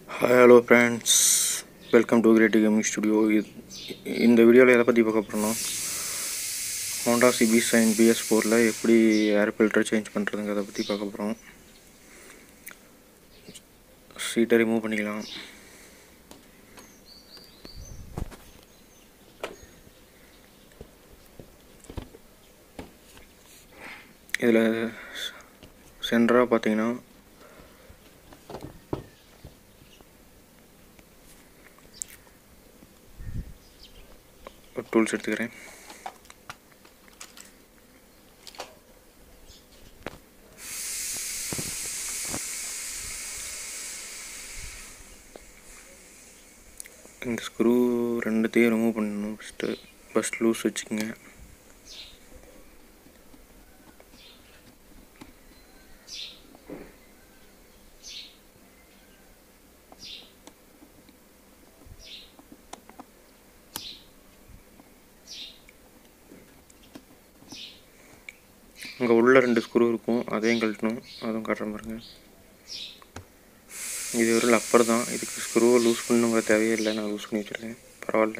hi hello friends welcome to great gaming studio இந்த வீடியோவில் எதை பற்றி பார்க்க போகிறோன்னா ஹோண்டா சிபி சைன் பிஎஸ் ஃபோரில் எப்படி ஏர் ஃபில்டர் சேஞ்ச் பண்ணுறதுங்கிறத பற்றி பார்க்க போகிறோம் சீட்டை ரிமூவ் பண்ணிக்கலாம் இதில் சென்டராக பார்த்தீங்கன்னா ஒரு டூல்ஸ் எடுத்துக்கிறேன் இந்த ஸ்க்ரூ ரெண்டுத்தையும் ரிமூவ் பண்ணணும் ஃபஸ்ட்டு ஃபஸ்ட் லூஸ் வச்சுக்கோங்க அங்கே உள்ள ரெண்டு ஸ்க்ரூ இருக்கும் அதையும் கழட்டணும் அதுவும் காட்டுற பாருங்க இது ஒரு லப்பர் தான் இதுக்கு ஸ்க்ரூவை லூஸ் பண்ணுங்கிற தேவையே இல்லை நான் லூஸ் பண்ணி வச்சுருக்கேன் பரவாயில்ல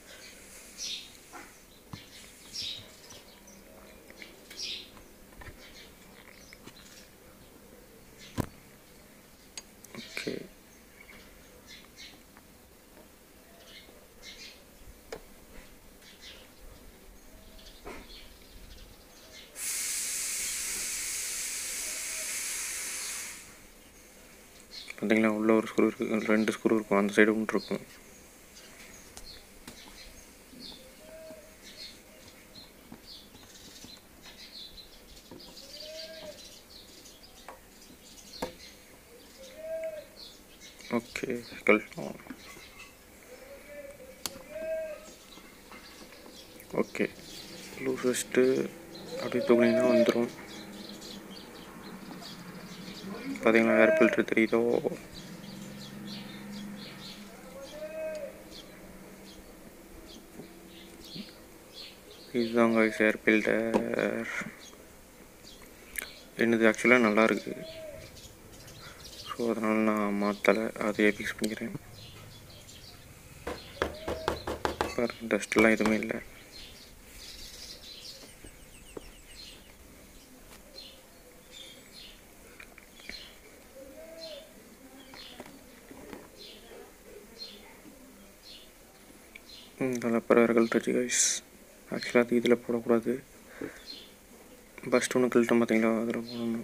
ஓகே பார்த்தீங்களா உள்ள ஒரு ஸ்க்ரூ இருக்குது ரெண்டு ஸ்க்ரூ இருக்கும் அந்த சைடு ஒன்று இருக்கும் ஓகே கழட்டலாம் ஓகே லூஸ் வச்சுட்டு அப்படியே தூக்குனீங்கன்னா வந்துடும் பார்த்தீங்களா ஏர் ஃபில்ட்ரு தெரியுதோ இதுதான் கைஸ் ஏர் ஃபில்டர் என்னது ஆக்சுவலாக நல்லா இருக்கு ஸோ அதனால் நான் மாற்றலை அதையே ஃபிக்ஸ் பண்ணிக்கிறேன் பாருங்க டஸ்ட்லாம் எதுவுமே இல்லை இதில் வேறு கழட்டுச்சு கைஸ் ஆக்சுவலாக அது இதில் போடக்கூடாது ஃபஸ்ட் ஒன்று கழட்டம் பார்த்தீங்களா அதில் போடணும்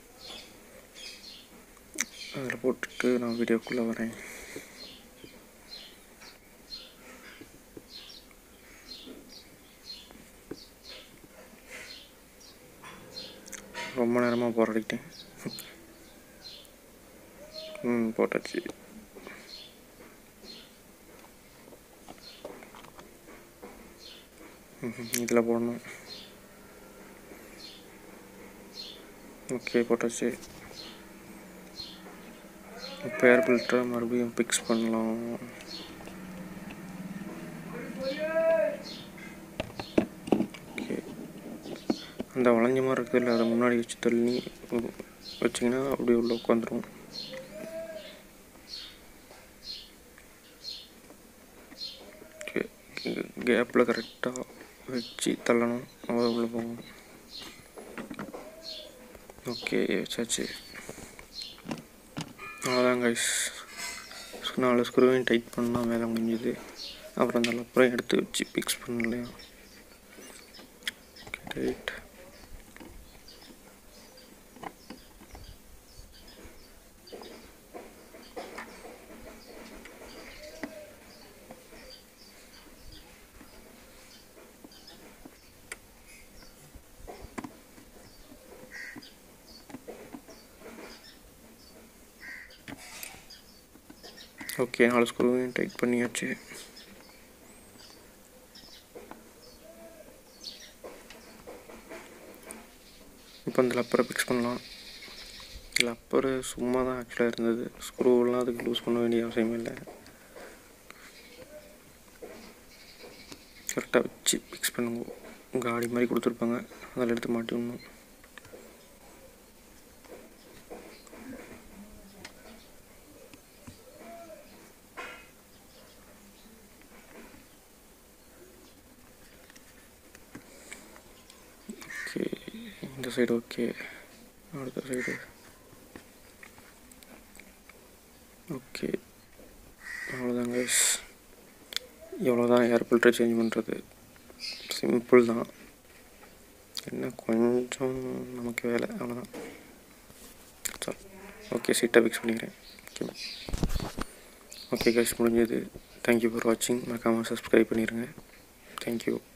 அதில் போட்டுட்டு நான் வீடியோக்குள்ளே வரேன் ரொம்ப நேரமாக போராடிக்கிட்டேன் ம் போட்டாச்சு இதில் போடணும் ஓகே போட்டாச்சு இப்போ ஏர் ஃபில்டரை மறுபடியும் ஃபிக்ஸ் பண்ணலாம் ஓகே அந்த வளைஞ்ச மாதிரி இருக்குதுல்ல அதை முன்னாடி வச்சு தள்ளி வச்சிங்கன்னா அப்படியே உள்ள உட்காந்துரும் கேப்பில் கரெக்டாக வச்சு தள்ளணும் அவ்வளோ உள்ளே போகும் ஓகே வச்சாச்சு அவ்வளோதான் கைஸ் நாலு ஸ்க்ரூவையும் டைட் பண்ணால் வேலை முடிஞ்சுது அப்புறம் அந்த லப்பரையும் எடுத்து வச்சு ஃபிக்ஸ் பண்ணலையா டைட் ஓகே நாலு ஸ்க்ரூவையும் டைட் பண்ணியாச்சு இப்போ அந்த லப்பரை ஃபிக்ஸ் பண்ணலாம் லப்பரு சும்மா தான் ஆக்சுவலாக இருந்தது ஸ்க்ரூவெல்லாம் அதுக்கு லூஸ் பண்ண வேண்டிய அவசியமே இல்லை கரெக்டாக வச்சு ஃபிக்ஸ் பண்ணுங்க காடி மாதிரி கொடுத்துருப்பாங்க அதில் எடுத்து மாட்டி விடணும் இந்த சைடு ஓகே அடுத்த சைடு ஓகே அவ்வளோதான் கைஸ் இவ்வளோ தான் ஏர் ஃபில்டர் சேஞ்ச் பண்ணுறது சிம்பிள் தான் என்ன கொஞ்சம் நமக்கு வேலை அவ்வளோதான் சார் ஓகே சீட்டாக ஃபிக்ஸ் பண்ணிக்கிறேன் ஓகே ஓகே கைஸ் முடிஞ்சது தேங்க்யூ ஃபார் வாட்சிங் மறக்காமல் சப்ஸ்கிரைப் பண்ணிடுங்க தேங்க்யூ